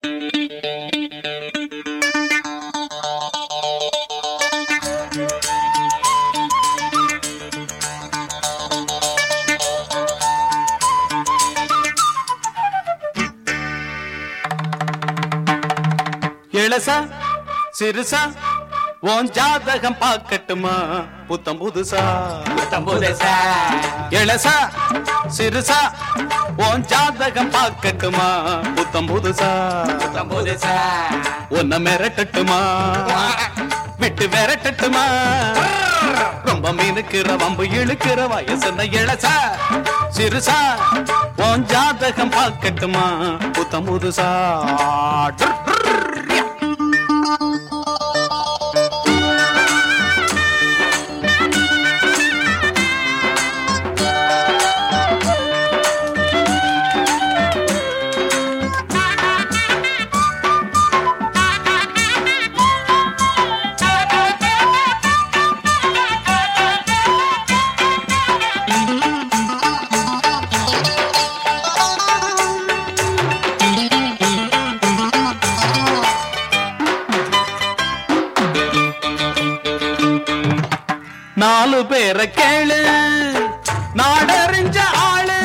இளசா சிறுசா உன் ஜாதகம் பார்க்கட்டுமா புத்தம் புதுசா புத்தம்புதுசா இளசா சிறுசா உன் ஜாதகம் பார்க்கட்டுமா புத்தம் புதுசா புத்தம்புதுசா உன்னை மிரட்டட்டுமா விட்டு விரட்டட்டுமா ரொம்ப மீனுக்கிற வம்பு இழுக்கிற வயசுன இளசா சிறுசா உன் ஜாதகம் பார்க்கட்டுமா புத்தம் புதுசா டுர், டுர். நாலு பேரை கேளு நாடறிஞ்ச ஆளு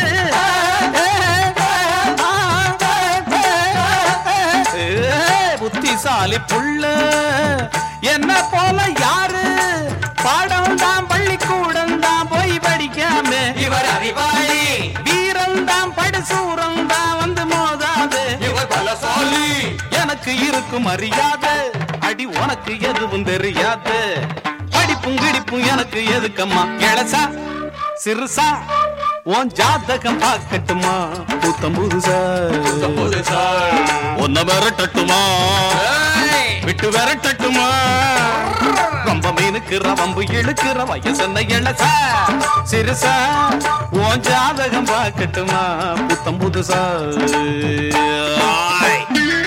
புத்திசாலி புள்ள என்ன போல யாரு பாடம் தான் பள்ளிக்கூடம் தான் போய் படிக்காம இவர் அறிவாளி வீரம் தான் படுசூரம் தான் வந்து மோதாது இவர் பலசாலி எனக்கு இருக்கும் மரியாதை அடி உனக்கு எதுவும் தெரியாது படிப்பும் கிடிப்பும் எனக்கு எதுக்கம்மா இளசா சிறுசா உன் ஜாதகம் பார்க்கட்டுமா புத்தம் புதுசா புத்தம்புதுசா உன்னை விரட்டட்டுமா ஏய், விட்டு விரட்டட்டுமா ரொம்ப மீனுக்குற வம்பு இழுக்கிற வயசென்ன இளசா சிறுசா உன் ஜாதகம் பார்க்கட்டுமா புத்தம் புதுசா ஆய்.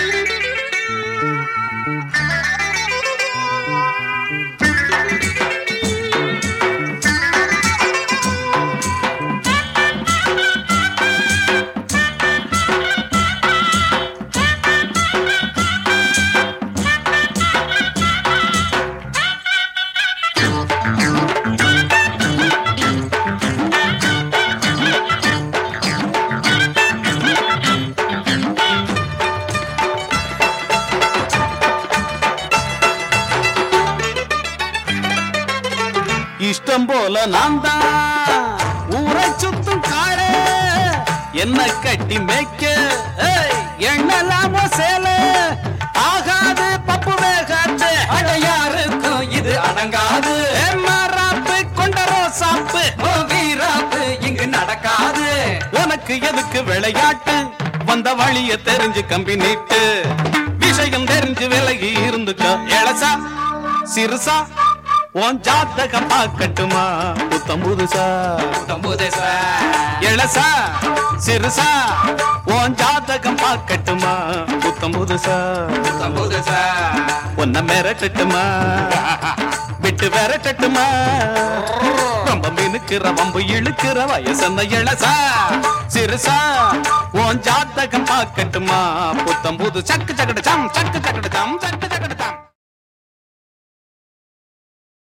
இஷ்டம் போல நான் தான் ஊரை சுத்தும் காடு என்ன கட்டி மேய்க்க ஏய், எண்ணலாமோ சேல ஆகாது பப்பு வேகாது அட யாருக்கும் இது அடங்காது மாறாப்பு கொண்ட ரோசாப்பு ஓ வீராப்பு இங்கு நடக்காது உனக்கு எதுக்கு விளையாட்டு வந்த வழிய தெரிஞ்சு கம்பி நீட்டு விஷயம் தெரிஞ்சு விலகி இருந்துக்க இளசா சிறுசா உன் ஜாத்தகம் பார்க்கட்டுமா புத்தம் புதுசா புத்தம்புதுசா இளசா சிறுசா உன் ஜாதகம் பார்க்கட்டுமா புத்தம் புதுசா புத்தம்புதுசா உன்னை மிரட்டட்டுமா விட்டு விரட்டட்டுமா ரொம்ப மினுக்கிற வம்பு இழுக்கிற வயசன இளசா சிறுசா உன் ஜாதகம் பார்க்கட்டுமா புத்தம் புது சக்கு சக்கட சம் சக்கு சக்கட சம் சக்கு சக்கட சம்